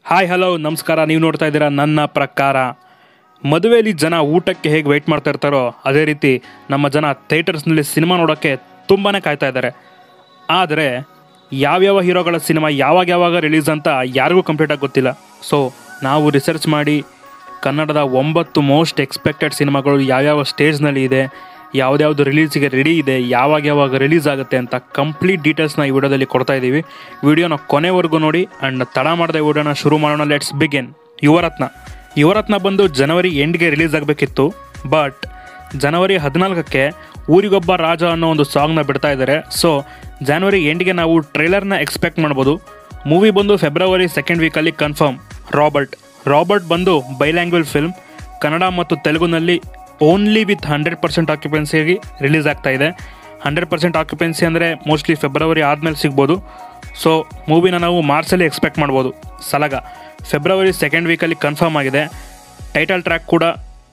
hi hello ನಮಸ್ಕಾರ ನೀವು ನೋಡ್ತಾ ಇದ್ದೀರಾ ನನ್ನ ಪ್ರಕಾರ ಮದುವೆಯಲ್ಲಿ ಜನ ಊಟಕ್ಕೆ ಹೇಗೆ ವೆಯ್ಟ್ ಮಾಡ್ತಾ ಇರ್ತಾರೋ ಅದೇ ರೀತಿ ನಮ್ಮ ಜನ ಥಿಯೇಟರ್ಸ್ನಲ್ಲಿ ಸಿನಿಮಾ ನೋಡೋಕ್ಕೆ ತುಂಬಾ ಕಾಯ್ತಾ ಇದ್ದಾರೆ ಆದರೆ ಯಾವ್ಯಾವ ಹೀರೋಗಳ ಸಿನಿಮಾ ಯಾವಾಗ ಯಾವಾಗ ರಿಲೀಸ್ ಅಂತ ಯಾರಿಗೂ ಕಂಪ್ಲೀಟಾಗಿ ಗೊತ್ತಿಲ್ಲ ಸೊ ನಾವು ರಿಸರ್ಚ್ ಮಾಡಿ ಕನ್ನಡದ ಒಂಬತ್ತು ಮೋಸ್ಟ್ ಎಕ್ಸ್ಪೆಕ್ಟೆಡ್ ಸಿನಿಮಾಗಳು ಯಾವ್ಯಾವ ಸ್ಟೇಜ್ನಲ್ಲಿ ಇದೆ ಯಾವ್ದ್ಯಾವ್ದು ರಿಲೀಸಿಗೆ ರೆಡಿ ಇದೆ ಯಾವಾಗ ಯಾವಾಗ ರಿಲೀಸ್ ಆಗುತ್ತೆ ಅಂತ ಕಂಪ್ಲೀಟ್ ಡೀಟೇಲ್ಸ್ನ ಈ ವಿಡಿಯೋದಲ್ಲಿ ಕೊಡ್ತಾ ಇದ್ದೀವಿ ವಿಡಿಯೋನ ಕೊನೆವರೆಗೂ ನೋಡಿ ಆ್ಯಂಡ್ ತಡ ಮಾಡದೆ ವಿಡಿಯೋನ ಶುರು ಮಾಡೋಣ ಲೆಟ್ಸ್ ಬಿಗಿನ್ ಯುವರತ್ನ ಯುವರತ್ನ ಬಂದು ಜನವರಿ ಎಂಡ್ಗೆ ರಿಲೀಸ್ ಆಗಬೇಕಿತ್ತು ಬಟ್ ಜನವರಿ ಹದಿನಾಲ್ಕಕ್ಕೆ ಊರಿಗೊಬ್ಬ ರಾಜ ಅನ್ನೋ ಒಂದು ಸಾಂಗ್ನ ಬಿಡ್ತಾ ಇದ್ದಾರೆ ಸೊ ಜನವರಿ ಎಂಡ್ಗೆ ನಾವು ಟ್ರೈಲರ್ನ ಎಕ್ಸ್ಪೆಕ್ಟ್ ಮಾಡ್ಬೋದು ಮೂವಿ ಬಂದು ಫೆಬ್ರವರಿ ಸೆಕೆಂಡ್ ವೀಕಲ್ಲಿ ಕನ್ಫರ್ಮ್ ರಾಬರ್ಟ್ ರಾಬರ್ಟ್ ಬಂದು ಬೈಲ್ಯಾಂಗ್ವೇಜ್ ಫಿಲ್ಮ್ ಕನ್ನಡ ಮತ್ತು ತೆಲುಗುನಲ್ಲಿ ಓನ್ಲಿ ವಿತ್ ಹಂಡ್ರೆಡ್ ಪರ್ಸೆಂಟ್ ಆಕ್ಯುಪೆನ್ಸಿಯಾಗಿ ರಿಲೀಸ್ ಆಗ್ತಾ ಇದೆ ಹಂಡ್ರೆಡ್ ಪರ್ಸೆಂಟ್ ಆಕ್ಯುಪೆನ್ಸಿ ಅಂದರೆ ಮೋಸ್ಟ್ಲಿ ಫೆಬ್ರವರಿ ಆದಮೇಲೆ ಸಿಗ್ಬೋದು ಸೊ ಮೂವಿನ ನಾವು ಮಾರ್ಚಲ್ಲಿ ಎಕ್ಸ್ಪೆಕ್ಟ್ ಮಾಡ್ಬೋದು ಸಲಗ ಫೆಬ್ರವರಿ ಸೆಕೆಂಡ್ ವೀಕಲ್ಲಿ ಕನ್ಫರ್ಮ್ ಆಗಿದೆ ಟೈಟಲ್ ಟ್ರ್ಯಾಕ್ ಕೂಡ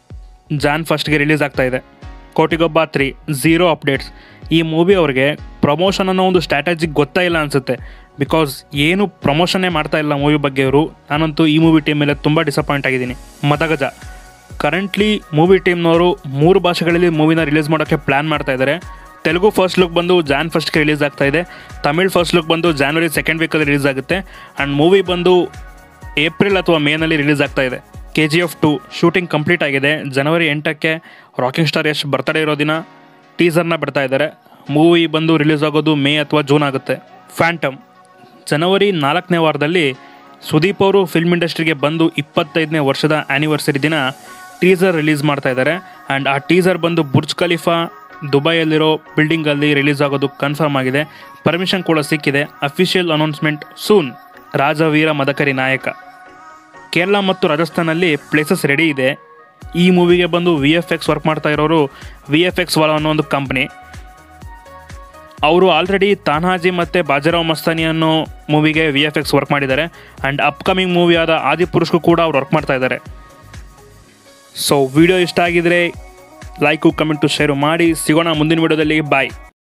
ಜಾನ್ ಫಸ್ಟ್ಗೆ ರಿಲೀಸ್ ಆಗ್ತಾ ಇದೆ ಕೋಟಿಗೊಬ್ಬ ತ್ರೀ ಝೀರೋ ಅಪ್ಡೇಟ್ಸ್ ಈ ಮೂವಿ ಅವ್ರಿಗೆ ಪ್ರಮೋಷನ್ ಅನ್ನೋ ಒಂದು ಸ್ಟ್ರಾಟಜಿ ಗೊತ್ತಾ ಇಲ್ಲ ಅನಿಸುತ್ತೆ ಬಿಕಾಸ್ ಏನು ಪ್ರಮೋಷನ್ನೇ ಮಾಡ್ತಾ ಇಲ್ಲ ಮೂವಿ ಬಗ್ಗೆ ಅವರು ನಾನಂತೂ ಈ ಮೂವಿ ಟೀಮ್ ಮೇಲೆ ತುಂಬ ಡಿಸಪಾಯಿಂಟ್ ಆಗಿದ್ದೀನಿ ಮತಗಜ ಕರೆಂಟ್ಲಿ ಮೂವಿ ಟೀಮ್ನವರು ಮೂರು ಭಾಷೆಗಳಲ್ಲಿ ಮೂವಿನ ರಿಲೀಸ್ ಮಾಡೋಕ್ಕೆ ಪ್ಲ್ಯಾನ್ ಮಾಡ್ತಾ ಇದ್ದಾರೆ ತೆಲುಗು ಫಸ್ಟ್ ಲುಕ್ ಬಂದು ಜಾನ್ ಫಸ್ಟ್ಗೆ ರಿಲೀಸ್ ಆಗ್ತಾ ಇದೆ ತಮಿಳ್ ಫಸ್ಟ್ ಲುಕ್ ಬಂದು ಜಾನ್ವರಿ ಸೆಕೆಂಡ್ ವೀಕಲ್ಲಿ ರಿಲೀಸ್ ಆಗುತ್ತೆ ಆ್ಯಂಡ್ ಮೂವಿ ಬಂದು ಏಪ್ರಿಲ್ ಅಥವಾ ಮೇನಲ್ಲಿ ರಿಲೀಸ್ ಆಗ್ತಾ ಇದೆ K G F two shooting complete ಆಗಿದೆ ಜನವರಿ ಎಂಟಕ್ಕೆ ರಾಕಿಂಗ್ ಸ್ಟಾರ್ ಯಶ್ ಬರ್ತಡೇ ಇರೋ ದಿನ ಟೀಸರ್ನ ಬಿಡ್ತಾ ಇದ್ದಾರೆ ಮೂವಿ ಬಂದು ರಿಲೀಸ್ ಆಗೋದು ಮೇ ಅಥವಾ ಜೂನ್ ಆಗುತ್ತೆ ಫ್ಯಾಂಟಮ್ ಜನವರಿ ನಾಲ್ಕನೇ ವಾರದಲ್ಲಿ ಸುದೀಪ್ ಅವರು ಫಿಲ್ಮ್ ಇಂಡಸ್ಟ್ರಿಗೆ ಬಂದು ಇಪ್ಪತ್ತೈದನೇ ವರ್ಷದ ಆ್ಯನಿವರ್ಸರಿ ದಿನ ಟೀಸರ್ ರಿಲೀಸ್ ಮಾಡ್ತಾ ಇದ್ದಾರೆ ಆ್ಯಂಡ್ ಆ ಟೀಸರ್ ಬಂದು ಬುರ್ಜ್ ಖಲೀಫಾ ದುಬೈಯಲ್ಲಿರೋ ಬಿಲ್ಡಿಂಗಲ್ಲಿ ರಿಲೀಸ್ ಆಗೋದು ಕನ್ಫರ್ಮ್ ಆಗಿದೆ ಪರ್ಮಿಷನ್ ಕೂಡ ಸಿಕ್ಕಿದೆ official announcement soon Rajaveera Madakari Nayaka Kerala ಮತ್ತು ರಾಜಸ್ಥಾನಲ್ಲಿ ಪ್ಲೇಸಸ್ ರೆಡಿ ಇದೆ ಈ ಮೂವಿಗೆ ಬಂದು ವಿ ಎಫ್ ಎಕ್ಸ್ ವರ್ಕ್ ಮಾಡ್ತಾ ಇರೋರು ವಿ ಎಫ್ ಎಕ್ಸ್ ವಾಲ ಅನ್ನೋ ಒಂದು ಕಂಪ್ನಿ ಅವರು ಆಲ್ರೆಡಿ ತಾನ್ಹಾಜಿ ಮತ್ತು ಬಾಜರಾವ್ ಮಸ್ತಾನಿ ಅನ್ನೋ ಮೂವಿಗೆ ವಿ ಎಫ್ ಎಕ್ಸ್ ವರ್ಕ್ ಮಾಡಿದ್ದಾರೆ ಆ್ಯಂಡ್ ಅಪ್ಕಮಿಂಗ್ ಮೂವಿ ಆದ ಆದಿಪುರುಷ್ಗೂ ಕೂಡ ಅವ್ರು ವರ್ಕ್ ಮಾಡ್ತಾ ಇದ್ದಾರೆ ಸೊ ವಿಡಿಯೋ ಇಷ್ಟ ಆಗಿದ್ರೆ ಲೈಕು ಕಮೆಂಟು ಶೇರು ಮಾಡಿ ಸಿಗೋಣ ಮುಂದಿನ ವಿಡಿಯೋದಲ್ಲಿ ಬಾಯ್